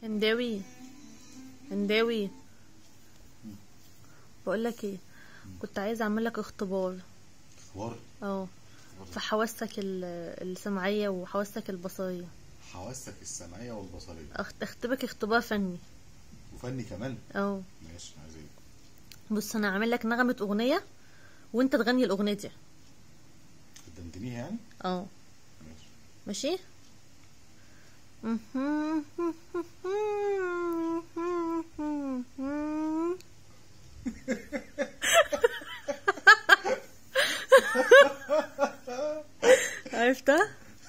هنداوي هنداوي بقول لك ايه كنت عايزه اعمل لك اختبار اختبار اه في حواسك ال- السمعيه وحواسك البصريه حواسك السمعيه والبصريه أخت- اختبرك اختبار فني وفني كمان اه ماشي عايز ايه بص انا هعمل لك نغمه اغنيه وانت تغني الاغنيه دي تدندنيها يعني اه ماشي ماشي عرفتها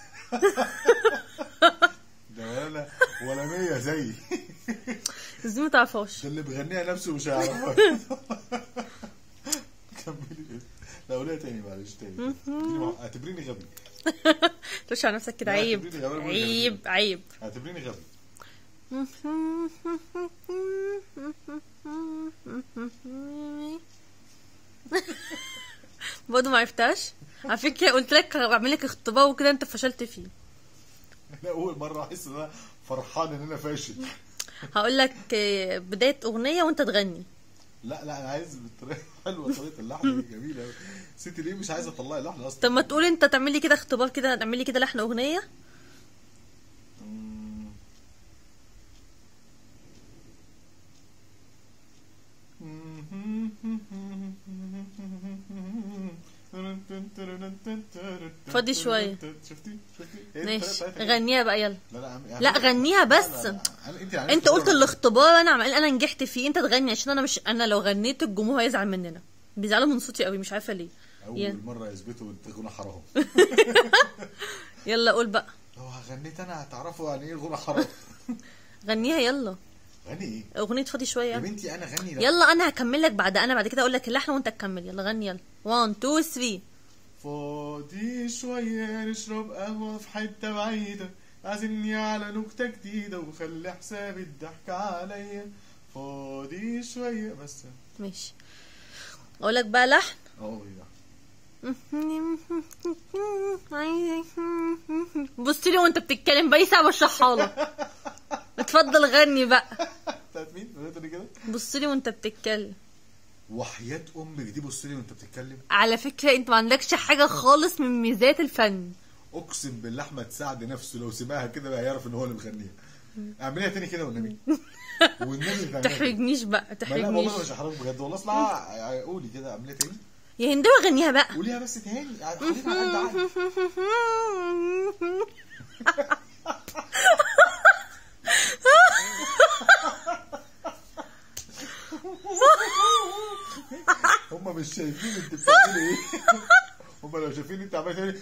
ده ولا ولا مية زيي ازاي ما تعرفهاش ده اللي بيغنيها نفسه مش هيعرفها كملي كده لا قوليها تاني معلش تاني اعتبريني- اعتبريني غبي تخش على نفسك كده لا، عيب اعتبريني غبي، أنا بقول عيب عيب اعتبريني غبي برضه ما عرفتهاش على فكره قلت لك بعمل لك اختبار وكده انت فشلت فيه انا اول مره احس ان انا فرحان ان انا فاشل هقول لك آه، بدايه اغنيه وانت تغني لا لا انا عايز بالطريقه حلوه طريقه اللحن دي جميله قوي ستي ليه مش عايزه تطلعي اللحن اصلا طب ما تقول انت تعمل لي كده اختبار كده تعمل لي كده لحن اغنيه مم. فاضي شوية. شفتي شفتي هي دي ماشي الطريقة بتاعتك. غنيها بقى يلا لا لا عم- لا، غنيها بس. لا، لا، لا. أنا- انت عملتي انت قلت مرة. الاختبار انا عمال انا نجحت فيه انت تغني عشان انا مش انا لو غنيت الجمهور هيزعل مننا بيزعلوا من صوتي قوي مش عارفه ليه اول يلا. مره يثبتوا انت غنى حرام يلا قول بقى لو غنيت انا هتعرفوا يعني ايه غنى حرام غنيها يلا غني ايه اغنيه فاضي شويه يا يلا. بنتي انا غني لا. يلا انا هكمل لك بعد انا بعد كده اقول لك اللحن وانت تكمل يلا غني يلا 1 2 3 فاضي شوية نشرب قهوة في حتة بعيدة عازمني على نكتة جديدة وخلي حساب الضحك عليا فاضي شوية بس ماشي اقول لك بقى لحن اه يا بص لي وانت بتتكلم بقى ساعه بشرحها لك اتفضل غني بقى بتاعت مين؟ قولها تاني كده بص لي وانت بتتكلم وحياة امك دي بص لي وانت بتتكلم على فكره انت ما عندكش حاجه خالص من ميزات الفن اقسم بالله احمد سعد نفسه لو سمعها كده بقى يعرف ان هو اللي مغنيها اعمليها تاني كده والنبي والنبي غنيها كده. تحرجنيش بقى ما لا تحرجنيش والله مش هحرج بجد والله اصلا قولي كده اعمليها تاني يا هندوة غنيها بقى قوليها بس تاني خلينا على قد عقلي. هما مش شايفين انت بتعملي ايه هما لو شايفين انت عملت ايه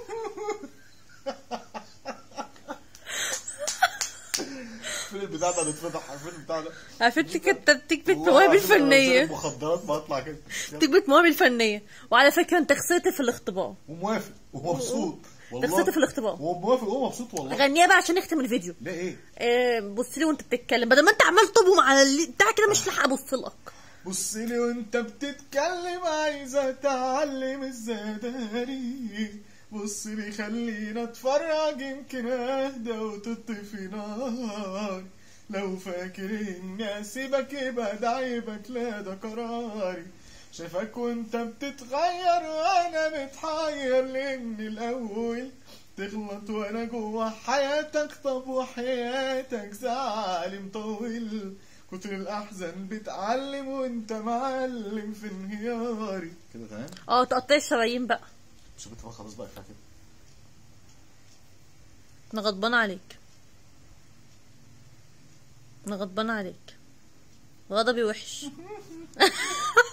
فين البتاع ده اللي اتفتح فين البتاع ده على فكره انت بتكبت والله مواهب العظيم لو الفنيه نزلت مخدرات ما اطلع كده بتكبت مواهب الفنيه وعلى فكره انت خسرت في الاختبار وموافق ومبسوط والله خسرت في الاختبار. وموافق ومبسوط والله غنيها بقى عشان نختم الفيديو ليه ايه آه بص لي وانت بتتكلم بدل ما انت عمال تبهم على اللي بتاع كده مش لاحق ابص لك بص لي وانت بتتكلم عايزه اتعلم ازاي اداري بص لي خلينا اتفرج يمكن اهدى وتطفي نار لو فاكر اني اسيبك يبقى ده عيبك لا ده قراري شايفك وانت بتتغير وانا متحير لان الاول تغلط وانا جوا حياتك طب وحياتك زعل مطول كتر الاحزان بتعلم وانت معلم في انهياري كده تمام اه تقطعي الشرايين بقى مش بتفهم خلاص بقى كفايه كده انا غضبانه عليك انا غضبانه عليك غضبي وحش